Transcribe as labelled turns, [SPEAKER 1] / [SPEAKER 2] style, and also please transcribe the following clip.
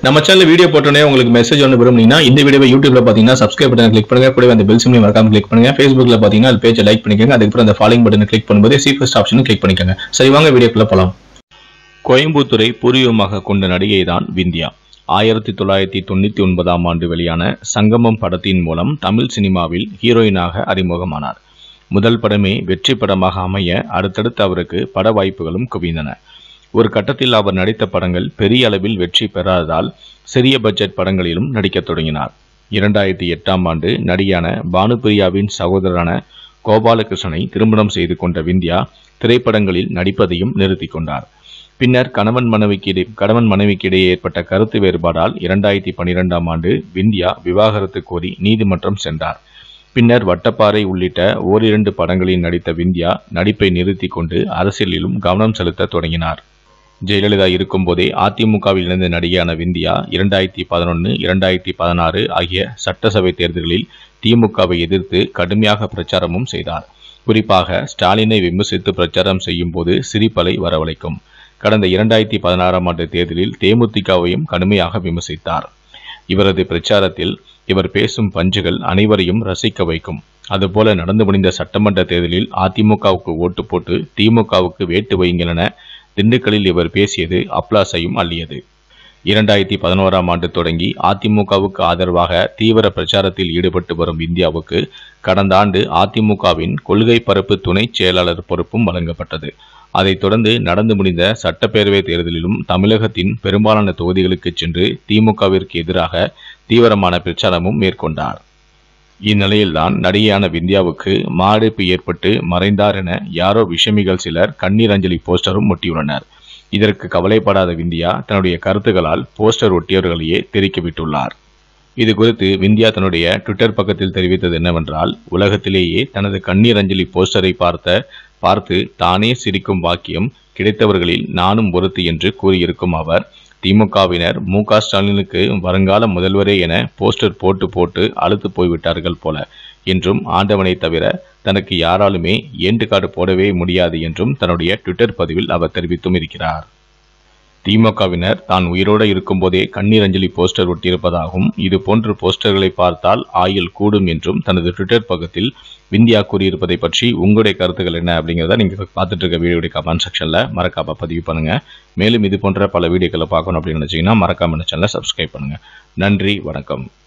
[SPEAKER 1] நம்ம channel video போட்டோன்னே உங்களுக்கு மெசேஜ் ஒன்று விரும்புனீங்கன்னா இந்த வீடியோவை யூடியூப்ல பார்த்தீங்கன்னா சப்ஸ்கிரைப் பட்டன் கிளிக் பண்ணுங்க கூடவே அந்த பெல் சிம்லையும் மறக்காம கிளிக் பண்ணுங்க ஃபேஸ்புக்ல பார்த்தீங்கன்னா அது பேஜை லைக் பண்ணிக்கோங்க அதுக்கப்புறம் அந்த ஃபாலோயிங் பட்டனை கிளிக் பண்ணும்போது சி ஃபர்ஸ்ட் ஆப்ஷனும் கிளிக் பண்ணிக்கோங்க சரி வாங்க வீடியோக்குள்ள போலாம் கோயம்புத்தூரை பூர்வீகமாக கொண்ட நடிகை தான் விந்தியா ஆயிரத்தி தொள்ளாயிரத்தி தொண்ணூத்தி ஒன்பதாம் ஆண்டு வெளியான சங்கமம் படத்தின் மூலம் தமிழ் சினிமாவில் ஹீரோயினாக அறிமுகமானார் முதல் படமே வெற்றி படமாக அமைய அடுத்தடுத்து அவருக்கு பட வாய்ப்புகளும் குவிந்தன ஒரு கட்டத்தில் அவர் நடித்த படங்கள் பெரிய அளவில் வெற்றி பெறாததால் சிறிய பட்ஜெட் படங்களிலும் நடிக்கத் தொடங்கினார் இரண்டாயிரத்தி எட்டாம் ஆண்டு நடிகையான பானுபிரியாவின் சகோதரரான கோபாலகிருஷ்ணனை திருமணம் செய்து கொண்ட விந்தியா திரைப்படங்களில் நடிப்பதையும் நிறுத்தி கொண்டார் பின்னர் கணவன் மனைவிக்கு இடை கணவன் மனைவிக்கு இடையே ஏற்பட்ட கருத்து வேறுபாடால் இரண்டாயிரத்தி பனிரெண்டாம் ஆண்டு விந்தியா விவாகரத்து கோரி நீதிமன்றம் சென்றார் பின்னர் வட்டப்பாறை உள்ளிட்ட ஓரிரண்டு படங்களில் நடித்த விந்தியா நடிப்பை நிறுத்தி கொண்டு அரசியலிலும் கவனம் செலுத்த தொடங்கினார் ஜெயலலிதா இருக்கும்போதே அதிமுகவில் இணைந்த நடிகையான விந்தியா இரண்டாயிரத்தி பதினொன்று இரண்டாயிரத்தி பதினாறு ஆகிய சட்டசபை தேர்தல்களில் திமுகவை எதிர்த்து கடுமையாக பிரச்சாரமும் செய்தார் குறிப்பாக ஸ்டாலினை விமர்சித்து பிரச்சாரம் செய்யும் போது சிரிப்பலை வரவழைக்கும் கடந்த இரண்டாயிரத்தி பதினாறாம் ஆண்டு தேர்தலில் தேமுதிகவையும் கடுமையாக விமர்சித்தார் இவரது பிரச்சாரத்தில் இவர் பேசும் பஞ்சுகள் அனைவரையும் ரசிக்க வைக்கும் அதுபோல நடந்து முடிந்த சட்டமன்ற தேர்தலில் அதிமுகவுக்கு ஓட்டு போட்டு திமுகவுக்கு வேட்டு வையுங்கள் என திண்டுக்கல்லில் இவர் பேசியது அப்ளாஸையும் அள்ளியது இரண்டாயிரத்தி பதினோராம் ஆண்டு தொடங்கி அதிமுகவுக்கு ஆதரவாக தீவிர பிரச்சாரத்தில் ஈடுபட்டு வரும் இந்தியாவுக்கு கடந்த ஆண்டு அதிமுகவின் கொள்கை பரப்பு துணை செயலாளர் பொறுப்பும் வழங்கப்பட்டது அதைத் தொடர்ந்து நடந்து முடிந்த சட்டப்பேரவை தேர்தலிலும் தமிழகத்தின் பெரும்பாலான தொகுதிகளுக்கு சென்று திமுகவிற்கு எதிராக தீவிரமான பிரச்சாரமும் மேற்கொண்டார் இந்நிலையில்தான் நடிகையான விந்தியாவுக்கு மாரடைப்பு ஏற்பட்டு மறைந்தார் என யாரோ விஷமிகள் சிலர் கண்ணீர் அஞ்சலி போஸ்டரும் ஒட்டியுள்ளனர் இதற்கு கவலைப்படாத விந்தியா தன்னுடைய கருத்துக்களால் போஸ்டர் ஒட்டியவர்களையே தெரிவித்துள்ளார் இது குறித்து விந்தியா தன்னுடைய ட்விட்டர் பக்கத்தில் தெரிவித்தது என்னவென்றால் உலகத்திலேயே தனது கண்ணீர் அஞ்சலி போஸ்டரை பார்த்த பார்த்து தானே சிரிக்கும் வாக்கியம் கிடைத்தவர்களில் நானும் ஒருத்தி என்று கூறியிருக்கும் அவர் திமுகவினர் மு க ஸ்டாலினுக்கு வருங்கால முதல்வரே என போஸ்டர் போட்டு போட்டு அழுத்து போய்விட்டார்கள் போல என்றும் ஆண்டவனை தவிர தனக்கு யாராலுமே ஏண்டு கார்டு போடவே முடியாது என்றும் தன்னுடைய ட்விட்டர் பதிவில் அவர் தெரிவித்தும் இருக்கிறார் திமுகவினர் தான் உயிரோடு இருக்கும்போதே கண்ணீர் அஞ்சலி போஸ்டர் ஒட்டியிருப்பதாகவும் இது போன்ற போஸ்டர்களை பார்த்தால் ஆயுள் கூடும் என்றும் தனது ட்விட்டர் பக்கத்தில் விந்தியா கூறியிருப்பதை பற்றி உங்களுடைய கருத்துக்கள் என்ன அப்படிங்கிறத நீங்கள் பார்த்துட்டு இருக்க வீடியோடைய கமெண்ட் செக்ஷனில் மறக்காம பதிவு பண்ணுங்க மேலும் இது போன்ற பல வீடியோக்களை பார்க்கணும் அப்படின்னு நினச்சிங்கன்னா மறக்காம இந்த சேனலை சப்ஸ்கிரைப் பண்ணுங்க நன்றி வணக்கம்